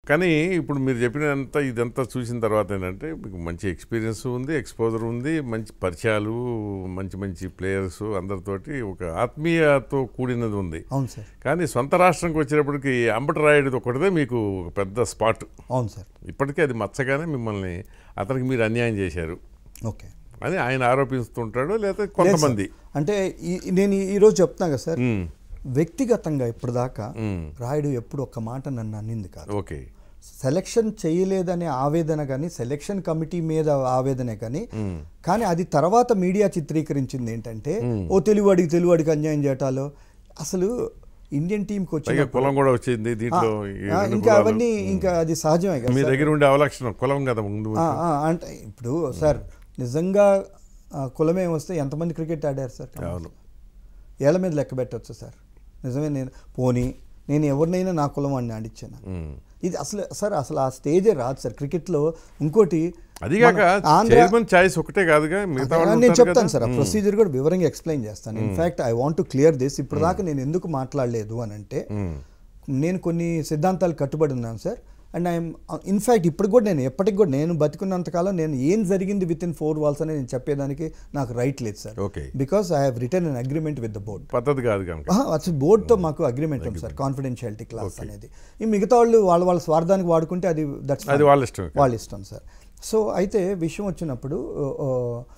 కానీ ఇప్పుడు మీరు చెప్పినంత ఇదంతా చూసిన తర్వాత ఏంటంటే మీకు మంచి ఎక్స్పీరియన్స్ ఉంది ఎక్స్పోజర్ ఉంది మంచి పరిచయాలు మంచి మంచి ప్లేయర్స్ అందరితోటి ఒక ఆత్మీయతో కూడినది ఉంది అవును సార్ కానీ సొంత రాష్ట్రంకి వచ్చేటప్పటికి అంబటి రాయుడు ఒకటిదే మీకు ఒక పెద్ద స్పాట్ అవును సార్ ఇప్పటికీ అది మచ్చగానే మిమ్మల్ని అతనికి మీరు అన్యాయం చేశారు ఓకే అని ఆయన ఆరోపిస్తుంటాడు లేదా కొంతమంది అంటే ఈ- నేను ఈ- ఈరోజు చెప్తున్నా కదా సార్ ఉమ్, వ్యక్తిగతంగా ఇప్పుడు దాకా ఉమ్, రాయుడు ఎప్పుడు ఒక్క మాట నన్ను అన్నింది కాదు ఓకే సెలక్షన్ చేయలేదనే ఆవేదన కానీ సెలక్షన్ కమిటీ మీద ఆవేదనే కానీ ఉమ్, కానీ అది తర్వాత మీడియా చిత్రీకరించింది ఏంటంటే ఓ తెలుగువాడికి తెలుగువాడికి అన్యాయం చేయటాలు అసలు ఇండియన్ టీంకి పైగా వచ్చిన కులం కూడా వచ్చింది దీంట్లో ఈ ఆ, రెండు ఇంకా కులాలు. అవన్నీ ఇంకా అది సహజమే కదా మీ సార్. దగ్గర ఉండే అవలక్షణం కులం కదా ముందు ఆ, ఆ, అంటే ఇప్పుడు సార్ నిజంగా ఆ, కులమే వస్తే ఎంతమంది క్రికెట్ ఆడారు సార్ అవును ఏళ్ళ మీద లెక్క పెట్టవచ్చు సార్ నిజమే నేను పోనీ నేను ఎవరినైనా నా కులం వాడిని ఆడిచ్చాను ఉమ్. ఇది అసలు సార్ అసలు ఆ స్టేజే రాదు సార్ క్రికెట్లో ఇంకోటి అదిగాక మన ఆంధ్ర చైర్మన్ చాయిస్ ఒకటే కాదుగా మిగతా వాళ్ళు నేను ఉంటారు చెప్తాను కదా. సార్ ఆ ప్రొసీజర్ కూడా వివరంగా ఎక్స్ప్లెయిన్ చేస్తాను in fact I want to clear this ఇప్పుడు దాకా నేను ఎందుకు మాట్లాడలేదు అని అంటే ఉమ్, నేను కొన్ని సిద్ధాంతాలు కట్టుబడి ఉన్నాను సార్ అండ్ ఐఎమ్ ఇన్ఫ్యాక్ట్ ఇప్పుడు కూడా నేను ఎప్పటికి కూడా నేను బతికున్నంతకాలం నేను ఏం జరిగింది విత్ ఇన్ ఫోర్ వాల్స్ అని నేను చెప్పేదానికి నాకు రైట్ లేదు sir okay because I have written an agreement with the board పద్ధతి కాదు కనుక అసలు బోర్డ్తో మాకు అగ్రిమెంట్ ఉంది సార్ కాన్ఫిడెన్షియాలిటీ క్లాస్ అనేది ఈ మిగతా వాళ్ళు వాళ్ళ వాళ్ళ స్వార్థానికి వాడుకుంటే అది దట్స్ అది వాళ్ళ ఇష్టం వాళ్ళ ఇష్టం సార్ సో అయితే విషయం వచ్చినప్పుడు ఆ,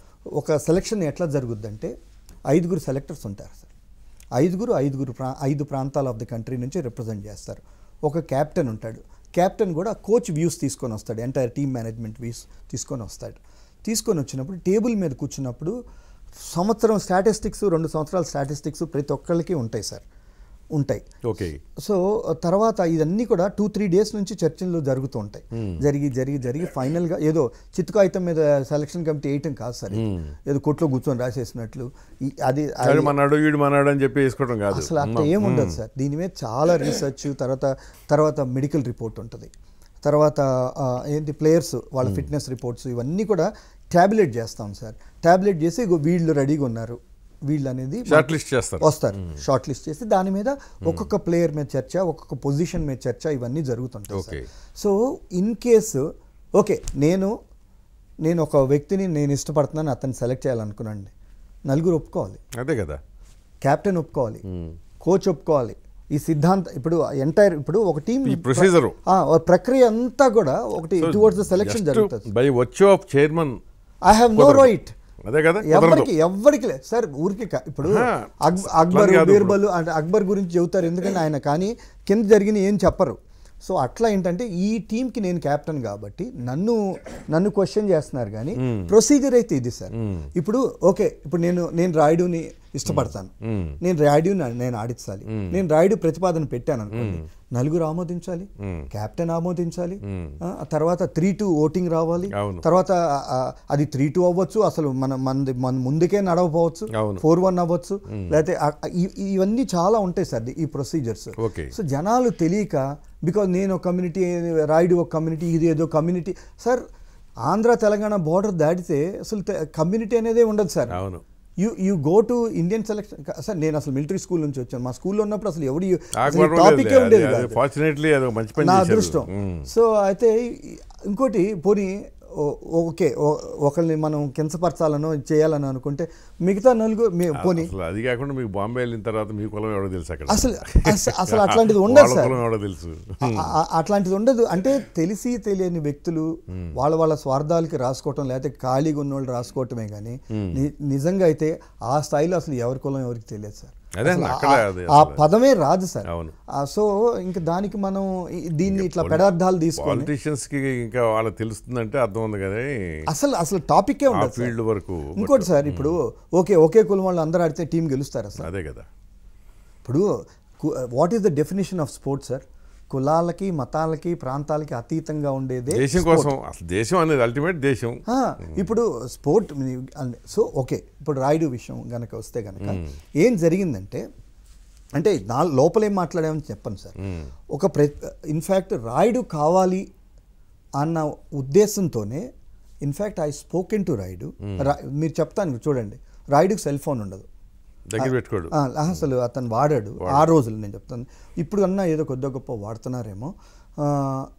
ఒక సెలక్షన్ ఎట్లా జరుగుద్దంటే ఐదుగురు సెలెక్టర్స్ ఉంటారు సార్ ఐదుగురు ఐదుగురు ప్రా ఐదు ప్రాంతాల ఆఫ్ ది కంట్రీ నుంచి రిప్రజెంట్ చేస్తారు ఒక క్యాప్టెన్ ఉంటాడు క్యాప్టెన్ కూడా కోచ్ వ్యూస్ తీసుకొని వస్తాడు ఎంటైర్ టీమ్ మేనేజ్మెంట్ వ్యూస్ తీసుకొని వస్తాడు తీసుకొని వచ్చినప్పుడు టేబుల్ మీద కూర్చున్నప్పుడు సంవత్సరం స్టాటిస్టిక్స్ రెండు సంవత్సరాల స్టాటిస్టిక్స్ ప్రతి ఒక్కరికి ఉంటాయి సార్ ఉంటాయి ఓకే సో తర్వాత ఇవన్నీ కూడా టూ త్రీ డేస్ నుంచి చర్చలు జరుగుతూ ఉంటాయి జరిగి జరిగి జరిగి ఫైనల్గా ఏదో చిత్తుకాయితం మీద సెలక్షన్ కమిటీ వేయటం కాదు సార్ ఇది. ఏదో కొట్లో కూర్చొని రాసేసినట్లు ఈ- అది అది వాడు మన్నాడు వీడు మన్నాడు అని చెప్పి వేసుకోవడం కాదు అసలు అట్లా ఏముండదు సార్ దీని మీద చాలా రీసెర్చ్ తర్వాత తర్వాత మెడికల్ రిపోర్ట్ ఉంటుంది తర్వాత ఆ, ఏంటి ప్లేయర్స్ వాళ్ళ ఫిట్నెస్ రిపోర్ట్స్ ఇవన్నీ కూడా ట్యాబ్లెట్ చేస్తాం సార్ ట్యాబ్లెట్ చేసి ఇగో వీళ్ళు రెడీగా ఉన్నారు వీళ్ళు అనేది షార్ట్ లిస్ట్ చేస్తారు వస్తారు షార్ట్ లిస్ట్ చేసి దాని మీద ఒక్కొక్క ప్లేయర్ మీద చర్చ ఒక్కొక్క పొజిషన్ మీద చర్చ ఇవన్నీ జరుగుతుంటాయి okay. Sir so in case okay నేను నేను ఒక వ్యక్తిని నేను ఇష్టపడుతున్నాను అతన్ని సెలెక్ట్ చేయాలనుకున్నాను నలుగురు ఒప్పుకోవాలి అదే కదా కెప్టెన్ ఒప్పుకోవాలి కోచ్ ఒప్పుకోవాలి ఈ సిద్ధాంత ఇప్పుడు ఎంటైర్ ఇప్పుడు ఒక టీం ఈ ప్రొసీజర్ ప్రక్రియ అంతా కూడా ఒకటి టువర్డ్స్ ద సెలెక్షన్ జరుగుతుంది బై వచ్చి of chairman I have no right అదే కదా కుదరదు. ఎవరికి ఎవరికి లేదు సార్ ఊరికి కా- ఇప్పుడు ఆ, అక్- అక్బర్ అట్లని కాదు బీర్బల్ అంటే అక్బర్ గురించి చెబుతారు ఎందుకంటే ఆయన కానీ కింద జరిగిన ఏం చెప్పరు సో అట్లా ఏంటంటే ఈ టీంకి నేను కెప్టెన్ కాబట్టి నన్ను నన్ను క్వశ్చన్ చేస్తున్నారు కానీ ప్రొసీజర్ అయితే ఇది సార్ ఇప్పుడు ఓకే ఇప్పుడు నేను నేను రాయుడుని ఇష్టపడతాను నేను రాయుడుని నేను ఆడించాలి నేను రాయుడు ప్రతిపాదన పెట్టాను అనుకోండి నలుగురు ఆమోదించాలి కెప్టెన్ ఆమోదించాలి ఆ ఆ తర్వాత త్రీ టూ ఓటింగ్ రావాలి అవును. తర్వాత ఆ, ఆ, అది త్రీ టూ అవ్వచ్చు అసలు మన మన మన ముందుకే నడవపోవచ్చు అవును. ఫోర్ వన్ అవ్వచ్చు లేకపోతే ఆ- ఆ- ఇ- ఇవన్నీ చాలా ఉంటాయి సార్ ఈ ప్రొసీజర్స్ ఓకే సో జనాలు తెలియక బికాజ్ నేను ఒక కమ్యూనిటీ రాయుడు ఒక కమ్యూనిటీ ఇది ఏదో community sir Andhra Telangana border దాటితే అసలు కమ్యూనిటీ అనేదే ఉండదు సార్ అవును you you go to Indian selection sir నేను అసలు మిలిటరీ స్కూల్ నుంచి వచ్చాను మా స్కూల్లో ఉన్నప్పుడు అసలు ఎవడు టాపికే ఉండేది కాదు ఫార్చునేట్లీ అది ఒక మంచి పని నా చేశారు అదృష్టం సో అయితే ఈ- ఇంకోటి పోనీ ఓ- ఓకే ఓ- ఒకరిని మనం కించపరచాలనో చేయాలని అనుకుంటే మిగతా నలుగురు మీ- పోనీ అసలు అది కాకుండా మీకు బాంబే వెళ్ళిన తర్వాత మీ కులం ఎవడో తెలుసు అక్కడ అసలు అస- అసలు అట్లాంటిది ఉండదు వాళ్ళ సార్ కులం ఎవడో తెలుసు ఆ- ఆ- అట్లాంటిది ఉండదు అంటే తెలిసి తెలియని వ్యక్తులు వాళ్ళ వాళ్ళ స్వార్థాలకి రాసుకోవటం లేకపోతే ఖాళీగా ఉన్న వాళ్ళు రాసుకోవటమే కానీ ని- నిజంగా అయితే ఆ స్థాయిలో అసలు ఎవరి కులం ఎవరికి తెలియదు సార్ అదే అసలు అక్కడ ఆ- అదే ఆ పదమే రాదు సార్ అవును. ఆ, సో ఇంకా దానికి మనం ఈ- దీన్ని ఇట్లా పెడార్థాలు తీసుకొని పాలిటీషియన్స్ కి ఇంకా వాళ్ళకి తెలుస్తుందంటే అర్థం ఉంది కదా అసలు అసలు టాపికే ఆ ఉండదు సార్ ఫీల్డ్ వరకు ఇంకోటి సార్ ఇప్పుడు ఓకే ఒకే కులం వాళ్ళు అందరూ ఆడితే టీం గెలుస్తారా సార్ అదే కదా ఇప్పుడు what is the definition of sports sir కులాలకి మతాలకి ప్రాంతాలకి అతీతంగా ఉండేదే దేశం కోసం అసలు దేశం అనేది అల్టిమేట్ దేశం ఆ, ఇప్పుడు స్పోర్ట్ సో ఓకే ఇప్పుడు రాయుడు విషయం గనక వస్తే గనక ఏం జరిగిందంటే అంటే నా లోపల ఏం మాట్లాడామని చెప్పను సార్ ఒక ప్ర ఇన్ఫ్యాక్ట్ రాయుడు కావాలి అన్న ఉద్దేశంతోనే in fact I spoken to Rayudu రా- మీరు చెప్తాను చూడండి రాయుడుకి సెల్ ఫోన్ ఉండదు దగ్గర పెట్టుకోడు ఆ, అసలు అతను వాడాడు ఆ రోజులు నేను చెప్తాను ఇప్పుడు అన్నా ఏదో కొద్ది గొప్ప వాడుతున్నారేమో ఆ,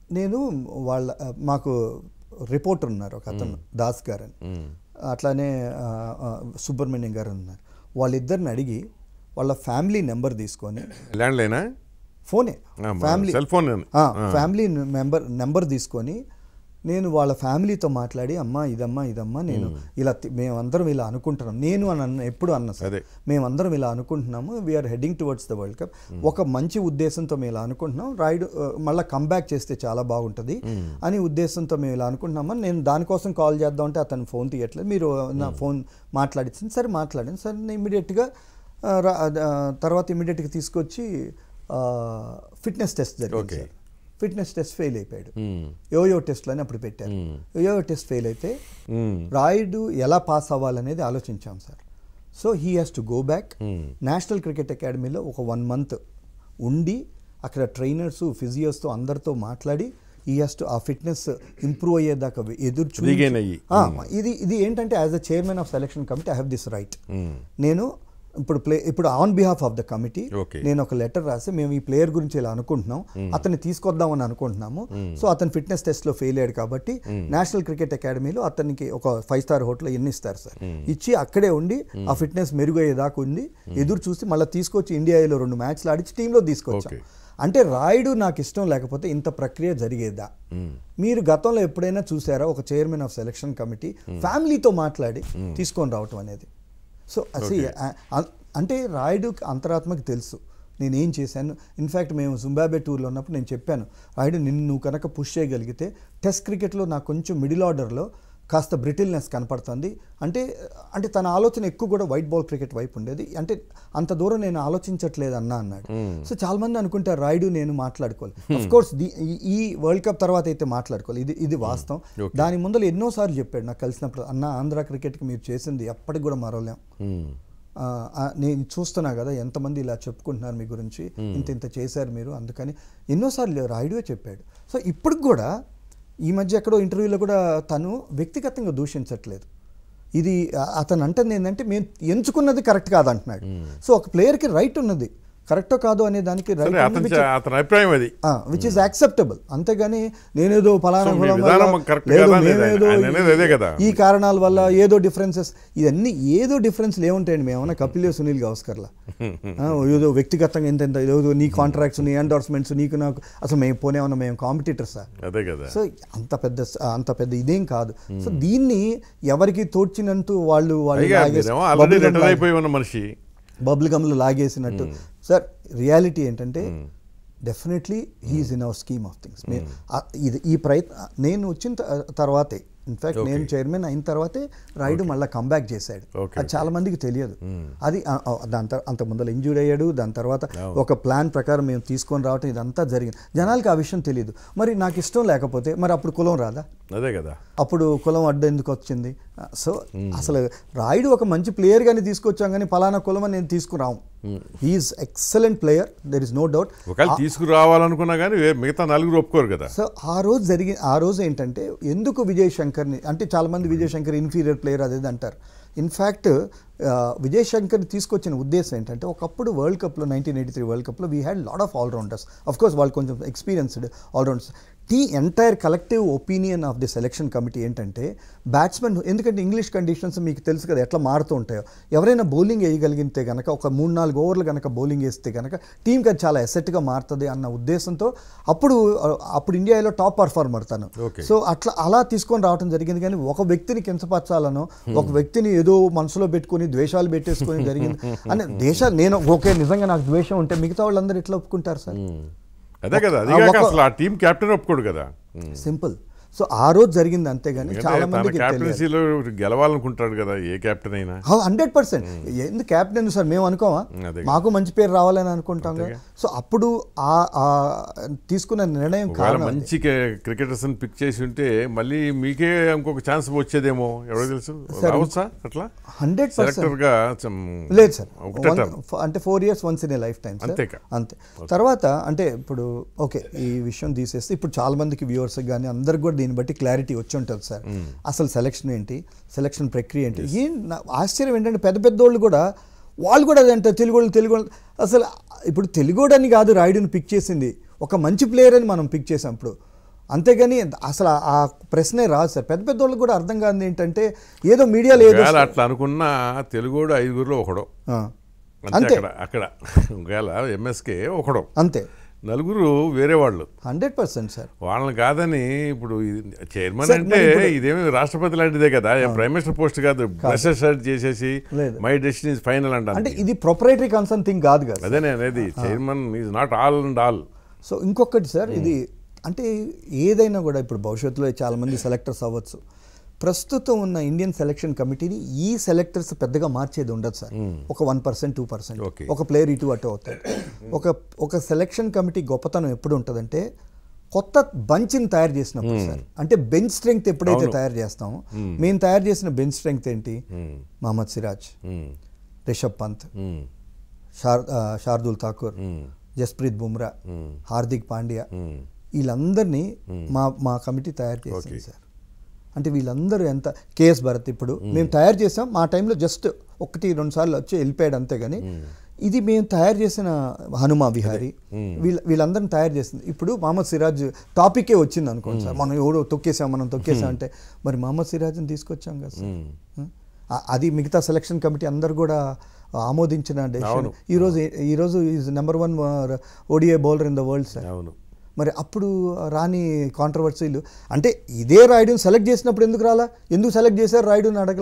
నేను వాళ్ళ మాకు రిపోర్టర్ ఉన్నారు ఒక అతను దాస్ గారు అని ఉమ్. అట్లానే ఆ, ఆ, సుబ్రహ్మణ్యం గారు ఉన్నారు వాళ్ళిద్దరిని అడిగి వాళ్ళ ఫ్యామిలీ నెంబర్ తీసుకొని ల్యాండ్ లైనా ఫోనే ఆ, మా ఫ్యామిలీ సెల్ ఫోన్ అని. ఆ, ఫ్యామిలీ మెంబర్ నెంబర్ తీసుకొని నేను వాళ్ళ ఫ్యామిలీతో మాట్లాడి అమ్మా ఇదమ్మా ఇదమ్మా నేను ఇలా తి- మేమందరం ఇలా అనుకుంటున్నాం నేను అని అన్న ఎప్పుడు అన్న సార్ అదే. మేమందరం ఇలా అనుకుంటున్నాము we are heading towards the world cup ఒక మంచి ఉద్దేశంతో మేము ఇలా అనుకుంటున్నాం రైడ్ మళ్ళీ కంబ్యాక్ చేస్తే చాలా బాగుంటుంది అని ఉద్దేశంతో మేము ఇలా అనుకుంటున్నామని నేను దానికోసం కాల్ చేద్దామంటే అతను ఫోన్ తీయట్లేదు మీరు నా ఫోన్ మాట్లాడించింది సరే మాట్లాడింది సరే నేను ఇమీడియట్గా తర్వాత ఇమీడియట్గా తీసుకొచ్చి ఫిట్నెస్ టెస్ట్ జరిగింది Okay. Sir fitness test fail అయిపోయాడు ఉమ్. యోయో టెస్ట్లు అని అప్పుడు పెట్టారు Hmm. యోయో టెస్ట్ ఫెయిల్ అయితే ఉమ్. రాయుడు ఎలా పాస్ అవ్వాలనేది ఆలోచించాం sir so he has to go back Hmm. National cricket అకాడమీలో ఒక వన్ మంత్ ఉండి అక్కడ ట్రైనర్స్ ఫిజియోస్తో అందరితో మాట్లాడి ఈ హ్యాస్ టు ఆ ఫిట్నెస్ ఇంప్రూవ్ అయ్యేదాకా ఎదురు చూసి- Regain అయ్యి. ఆ, ఇది ఇది ఏంటంటే as a chairman of selection committee I have this right ఉమ్. నేను ఇప్పుడు ప్లే ఇప్పుడు on behalf of the committee Okay. నేను ఒక లెటర్ రాసి మేము ఈ ప్లేయర్ గురించి ఇలా అనుకుంటున్నాం అతన్ని తీసుకొద్దామని అనుకుంటున్నాము సో అతను ఫిట్నెస్ టెస్ట్లో ఫెయిల్ అయ్యాడు కాబట్టి నేషనల్ క్రికెట్ అకాడమీలో అతనికి ఒక ఫైవ్ స్టార్ హోటల్ ఎన్ని ఇస్తారు సార్ ఇచ్చి అక్కడే ఉండి ఆ ఫిట్నెస్ మెరుగయ్యేదాకా ఉంది ఎదురు చూసి మళ్ళీ తీసుకొచ్చి ఇండియాలో రెండు మ్యాచ్లు ఆడించి టీంలో తీసుకొచ్చాం Okay. అంటే రాయుడు నాకు ఇష్టం లేకపోతే ఇంత ప్రక్రియ జరిగేదా మీరు గతంలో ఎప్పుడైనా చూసారా ఒక చైర్మన్ ఆఫ్ సెలక్షన్ కమిటీ ఫ్యామిలీతో మాట్లాడి తీసుకొని రావటం అనేది సో అసలు అంటే రాయుడు అంతరాత్మకి తెలుసు నేనేం చేశాను ఇన్ఫ్యాక్ట్ మేము జుంబాబే టూర్లో ఉన్నప్పుడు నేను చెప్పాను రాయుడు నిన్ను నువ్వు కనుక పుష్ చేయగలిగితే టెస్ట్ క్రికెట్లో నాకు కొంచెం మిడిల్ ఆర్డర్లో కాస్త బ్రిటిల్నెస్ కనపడుతుంది అంటే అంటే తన ఆలోచన ఎక్కువ కూడా వైట్ బాల్ క్రికెట్ వైపు ఉండేది అంటే అంత దూరం నేను ఆలోచించట్లేదు అన్నా అన్నాడు సో చాలా మంది అనుకుంటారు రాయుడు నేను మాట్లాడుకోవాలి అఫ్ కోర్స్ ఈ వరల్డ్ కప్ తర్వాత అయితే మాట్లాడుకోవాలి ఇది ఇది వాస్తవం Okay. దాని ముందర ఎన్నోసార్లు చెప్పాడు నాకు కలిసినప్పుడు అన్న ఆంధ్ర క్రికెట్కి మీరు చేసింది ఎప్పటికి కూడా మరవలేం ఉమ్. ఆ, ఆ, నేను చూస్తున్నా కదా ఎంతమంది ఇలా చెప్పుకుంటున్నారు మీ గురించి ఇంత ఇంత చేశారు మీరు అందుకని ఎన్నోసార్లు రాయుడువే చెప్పాడు సో ఇప్పటికి కూడా ఈ మధ్య ఎక్కడో ఇంటర్వ్యూలో కూడా తను వ్యక్తిగతంగా దూషించట్లేదు ఇది ఆ- అతను అంటుంది ఏంటంటే మేము ఎంచుకున్నది కరెక్ట్ కాదంటున్నాడు సో ఒక ప్లేయర్కి రైట్ ఉన్నది కరెక్టో కాదో అనే దానికి సరే రైట్ అతని చ- అతని అభిప్రాయం అది విచ్ ఇస్ యాక్సెప్టబుల్ అంతేగాని నేనేదో ఫలానా So, మీ కులం విధానం వల్ల, correct లేదు, కాదా లేదా? మేమేదో ఆయన అనేది అదే కదా. ఈ కారణాల వల్ల ఏదో డిఫరెన్సెస్ ఇవన్నీ ఏదో డిఫరెన్స్లు ఏముంటాయండి మేమన్నా కపిల్ దేవ్ సునీల్ గవస్కర్లా ఆ, ఏదో వ్యక్తిగతంగా ఎంత ఎంత ఏదో నీ కాంట్రాక్ట్స్ నీ ఎండార్స్మెంట్స్ నీకు నాకు అసలు మేము పోనేమన్నా మేము కాంపిటీటర్సా అదే కదా సో అంత పెద్ద అంత పెద్ద ఇదేం కాదు సో దీన్ని ఎవరికి తోడ్చినంతూ వాళ్ళు వాళ్ళు పైగా లాగేసి- మీరేమో ఆల్రెడీ bubble gum రిటైర్ లాగే- అయిపోయి ఉన్న మనిషి బబుల్ గమ్లు లాగేసినట్టు సార్ రియాలిటీ ఏంటంటే definitely he is in our scheme of things ఇది ఈ ప్రయత్న నేను వచ్చిన త- తర్వాతే ఇన్ఫాక్ట్ నేను చైర్మన్ అయిన తర్వాతే రైడ్ మళ్ళీ కంబ్యాక్ చేశాడు Okay, అది చాలా మందికి తెలియదు అది ఆ- ఆ- దాని తర్వాత అంత ముందర ఇంజూరీ అయ్యాడు దాని తర్వాత ఒక ప్లాన్ ప్రకారం మేము తీసుకొని రావటం ఇదంతా జరిగింది జనాలకి ఆ విషయం తెలియదు మరి నాకు ఇష్టం లేకపోతే మరి అప్పుడు కులం రాదా అదే కదా అప్పుడు కులం అడ్డు ఎందుకు వచ్చింది సో అసలు రాయుడు ఒక మంచి ప్లేయర్ గాని తీసుకొచ్చాం కానీ ఫలానా కులం అని నేను తీసుకురాము he is excellent player there is no doubt ఒకవేళ తీసుకురావాలనుకున్నా కానీ వే- మిగతా నలుగురు ఒప్పుకోరు కదా సో ఆ రోజు జరిగి ఆ రోజు ఏంటంటే ఎందుకు విజయ్ శంకర్ని అంటే చాలామంది విజయ్ శంకర్ ఇన్ఫీరియర్ ప్లేయర్ అదేది అంటారు ఇన్ఫ్యాక్ట్ విజయ్ శంకర్ తీసుకొచ్చిన ఉద్దేశం ఏంటంటే ఒకప్పుడు వరల్డ్ కప్లో నైన్టీన్ ఎయిటీ త్రీ వరల్డ్ కప్లో we had lot of all rounders of course వాళ్ళు కొంచెం experienced all rounders the entire collective opinion of the selection committee ఏంటంటే బ్యాట్స్మెన్ ఎందుకంటే ఇంగ్లీష్ కండిషన్స్ మీకు తెలుసు కదా ఎట్లా మారుతూ ఉంటాయో ఎవరైనా బౌలింగ్ వేయగలిగితే కనుక ఒక మూడు నాలుగు ఓవర్లు కనుక బౌలింగ్ వేస్తే కనుక టీంకి అది చాలా ఎసెట్గా మారుతుంది అన్న ఉద్దేశంతో అప్పుడు అప్పుడు ఇండియాలో టాప్ పర్ఫార్మర్ తను Okay. సో అట్లా అలా తీసుకొని రావడం జరిగింది కానీ ఒక వ్యక్తిని కించపరచాలనో ఒక వ్యక్తిని ఏదో మనసులో పెట్టుకొని ద్వేషాలు పెట్టేసుకొని జరిగింది అని దేశాలు నేను ఓకే నిజంగా నాకు ద్వేషం ఉంటే మిగతా వాళ్ళందరూ ఎట్లా ఒప్పుకుంటారు సార్ అదే కదా అది ఆ కాక ఒక- అసలు ఆ టీం కెప్టెన్ ఒప్పుకోడు కదా సింపుల్ సో ఆ రోజు జరిగింది అంతేగాని ఎందుకంటే చాలా తన మందికి తెలియదు క్యాప్టెన్సీలో గెలవాలనుకుంటాడు కదా ఏ కెప్టెన్ అయినా హండ్రెడ్ పర్సెంట్ ఎందుకు క్యాప్టెన్ సార్ మేము అనుకోమా అదే. మాకు మంచి పేరు రావాలని అనుకుంటాం కదా సో అప్పుడు ఆ ఆ తీసుకున్న నిర్ణయం ఒకవేళ కారణం అది. మంచి క్రికెటర్స్ పిక్ చేసి ఉంటే మళ్ళీ మీకే ఇంకొక ఛాన్స్ వచ్చేదేమో ఎవరో తెలుసు రావచ్చా అట్లా హండ్రెడ్ సెలెక్టర్ పర్సెంట్ గా లేదు సార్ ఒకటే వన్- term. ఫ- అంటే four years once in a lifetime sir అంతేకా? అంతే తర్వాత అంటే ఇప్పుడు ఓకే ఈ విషయం తీసేస్తే ఇప్పుడు చాలా మందికి వ్యూవర్స్ కానీ అందరికి కూడా దీన్ని బట్టి క్లారిటీ వచ్చి ఉంటుంది సార్ అసలు సెలక్షన్ ఏంటి సెలక్షన్ ప్రక్రియ ఏంటి ఏం నా- ఆశ్చర్యం ఏంటంటే పెద్ద పెద్దోళ్ళు కూడా వాళ్ళు కూడా అదంటే తెలుగు వాళ్ళు తెలుగు వాళ్ళు అసలు ఇప్పుడు తెలుగోడని కాదు రాయుడుని పిక్ చేసింది ఒక మంచి ప్లేయర్ అని మనం పిక్ చేసాం ఇప్పుడు అంతేగాని అసలు ఆ- ఆ ప్రశ్నే రాదు సార్ పెద్ద పెద్ద వాళ్ళకి కూడా అర్థం కాదు ఏంటంటే ఏదో మీడియాలో ఏదో ఒకవేళ అట్లా అనుకున్న తెలుగుడు ఐదుగురిలో ఒకడు ఆ, అంతే అంతే. అక్కడ అక్కడ ఒకవేళ ఎంఎస్కే ఒకడు అంతే నలుగురు వేరే వాళ్ళు హండ్రెడ్ పర్సెంట్ సార్ వాళ్ళని కాదని ఇప్పుడు ఇది చైర్మన్ సార్, అంటే మరి ఇప్పుడు- ఇదేమి రాష్ట్రపతి లాంటిదే కదా ఏం ప్రైమ్ మినిస్టర్ పోస్ట్ కాదు బ్రషర్ షర్ట్ చేసేసి లేదు. మై డెస్టినీ ఇస్ ఫైనల్ అంటే అంటే ఇది ప్రొపరేటరీ కన్సర్న్ థింగ్ కాదు కదా అదే నేను అనేది chairman is not all and all so ఇంకొకటి సార్ ఇది అంటే ఏదైనా కూడా ఇప్పుడు భవిష్యత్తులో చాలా మంది సెలెక్టర్స్ అవ్వచ్చు ప్రస్తుతం ఉన్న ఇండియన్ సెలక్షన్ కమిటీని ఈ సెలెక్టర్స్ పెద్దగా మార్చేది ఉండదు సార్ ఒక one percent two percent Okay. ఒక ప్లేయర్ ఇటు అటు అవుతాడు ఒక ఒక సెలక్షన్ కమిటీ గొప్పతనం ఎప్పుడు ఉంటుందంటే కొత్త బంచ్ని తయారు చేసినప్పుడు సార్ అంటే బెంచ్ స్ట్రెంగ్త్ ఎప్పుడైతే అవును. తయారు చేస్తామో మేము తయారు చేసిన బెంచ్ స్ట్రెంగ్త్ ఏంటి మహమ్మద్ సిరాజ్ రిషబ్ పంత్ షార్ ఆ, శార్దుల్ ఠాకూర్ జస్ప్రీత్ బుమ్రా హార్దిక్ పాండ్యా వీళ్ళందరినీ మా మా కమిటీ తయారు చేసింది Okay. సార్ అంటే వీళ్ళందరూ ఎంత కేఎస్ భరత్ ఇప్పుడు మేము తయారు చేసాం మా టైంలో జస్ట్ ఒకటి రెండు సార్లు వచ్చి వెళ్ళిపోయాడు అంతే కానీ ఇది మేము తయారు చేసిన హనుమా విహారీ వీళ్ళ వీళ్ళందరిని తయారు చేసింది ఇప్పుడు మహమ్మద్ సిరాజ్ టాపికే వచ్చింది అనుకోండి సార్ మనం ఎవడో తొక్కేసాం మనం తొక్కేసాం అంటే మరి మహమ్మద్ సిరాజ్ని తీసుకొచ్చాం కదా సార్ ఆ- అది మిగతా సెలక్షన్ కమిటీ అందరు కూడా ఆమోదించిన డెసిషన్ అవును. ఈరోజు ఈరోజు is number one ODI bowler in the world sir అవును మరి అప్పుడు రాని కాంట్రవర్సీలు అంటే ఇదే రాయుడుని సెలెక్ట్ చేసినప్పుడు ఎందుకు రాలా ఎందుకు సెలెక్ట్ చేశారు రాయుడుని అడగల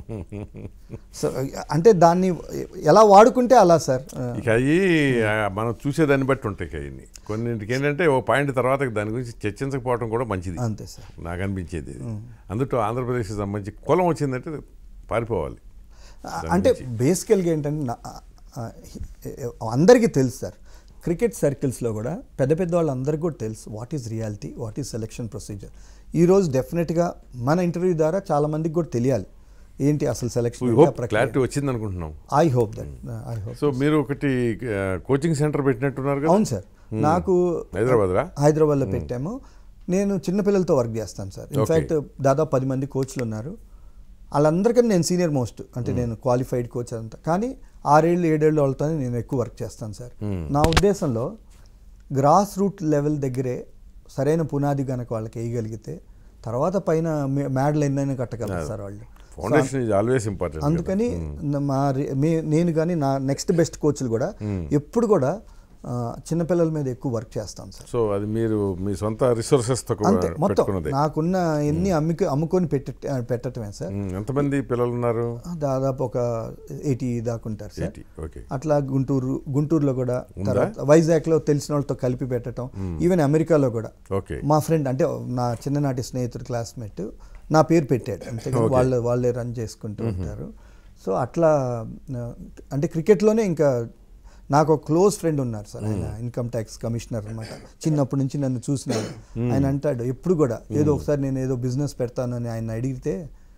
సో అంటే దాన్ని ఎలా వాడుకుంటే అలా సార్ ఇక అవి మనం చూసేదాన్ని బట్టి ఉంటాయి ఇక అవన్నీ కొన్నింటికి ఏంటంటే ఓ పాయింట్ తర్వాత దాని గురించి చర్చించకపోవడం కూడా మంచిది అంతే సార్ నాకు అనిపించేది ఇది. అందులో ఆంధ్రప్రదేశ్కి సంబంధించి కులం వచ్చిందంటే పారిపోవాలి అంటే బేసికల్గా ఏంటంటే నా- ఆ, అందరికీ తెలుసు సార్ క్రికెట్ సర్కిల్స్లో కూడా పెద్ద పెద్ద వాళ్ళందరికీ కూడా తెలుసు what is reality what is selection procedure ఈరోజు డెఫినెట్గా మన ఇంటర్వ్యూ ద్వారా చాలా మందికి కూడా తెలియాలి ఏంటి అసలు సెలెక్షన్ హోప్ క్లారిటీ వచ్చింది అనుకుంటున్నాం I hope that I hope so మీరు ఒకటి కోచింగ్ సెంటర్ పెట్టినట్టున్నారు కదా అవును సార్ నాకు హైదరాబాద్రా హైదరాబాద్లో పెట్టాము నేను చిన్నపిల్లలతో వర్క్ చేస్తాను సార్ ఇన్ఫ్యాక్ట్ దాదాపు పది మంది కోచ్లు ఉన్నారు వాళ్ళందరికన్నా నేను సీనియర్ మోస్ట్ అంటే నేను క్వాలిఫైడ్ కోచ్ అంతా కానీ ఆరేళ్ళు ఏడేళ్ళు వాళ్ళతోనే నేను ఎక్కువ వర్క్ చేస్తాను సార్ నా ఉద్దేశంలో గ్రాస్ రూట్ లెవెల్ దగ్గరే సరైన పునాది గనక వాళ్ళకి వేయగలిగితే తర్వాత పైన మ్యాడ్లు ఎన్నైనా కట్టగలరు సార్ వాళ్ళు ఫౌండేషన్ ఈజ్ ఆల్వేస్ ఇంపార్టెంట్ అందుకని మా రి- మే- నేను కానీ నా నెక్స్ట్ బెస్ట్ కోచ్లు కూడా ఎప్పుడు కూడా ఆ, చిన్నపిల్లల మీద ఎక్కువ వర్క్ చేస్తాం సార్ సో అది మీరు మీ సొంత రిసోర్సెస్తో అంతే మొత్తం పెట్టుకున్నదే నాకున్న ఎన్ని అమ్మికి అమ్ముకొని పెట్ట పెట్టడమే సార్ ఉమ్, ఎంతమంది పిల్లలు ఉన్నారు దాదాపు ఒక ఎయిటీ దాకా ఉంటారు సార్ ఎయిటీ ఓకే అట్లా గుంటూరు గుంటూరులో కూడా తర్వాత వైజాగ్లో తెలిసిన వాళ్ళతో కలిపి పెట్టడం ఈవెన్ అమెరికాలో కూడా ఓకే మా ఫ్రెండ్ అంటే నా చిన్ననాటి స్నేహితుడు క్లాస్మేట్ నా పేరు పెట్టాడు అంతేగాని వాళ్ళు వాళ్ళే రన్ చేసుకుంటూ ఉంటారు సో అట్లా ఆ, అంటే క్రికెట్లోనే ఇంకా నాకు ఒక క్లోజ్ ఫ్రెండ్ ఉన్నారు సార్ ఆయన ఇన్కమ్ ట్యాక్స్ కమిషనర్ అనమాట చిన్నప్పటి నుంచి నన్ను చూసినాడు ఆయన అంటాడు ఎప్పుడు కూడా ఏదో ఒకసారి నేను ఏదో బిజినెస్ పెడతానని ఆయన అడిగితే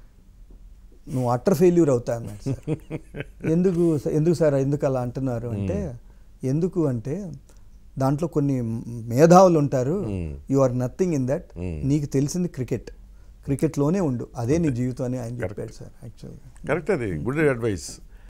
నువ్వు అట్టర్ ఫెయిల్యూర్ అవుతా అన్నాడు సార్ ఎందుకు స- ఎందుకు సార్ ఎందుకు అలా అంటున్నారు అంటే ఎందుకు అంటే దాంట్లో కొన్ని మేధావులు ఉంటారు you are nothing in that నీకు తెలిసింది క్రికెట్ క్రికెట్లోనే ఉండు అదే నీ జీవితం అని ఆయన చెప్పాడు సార్ యాక్చువల్గా కరెక్ట్ అది గుడ్ అడ్వైస్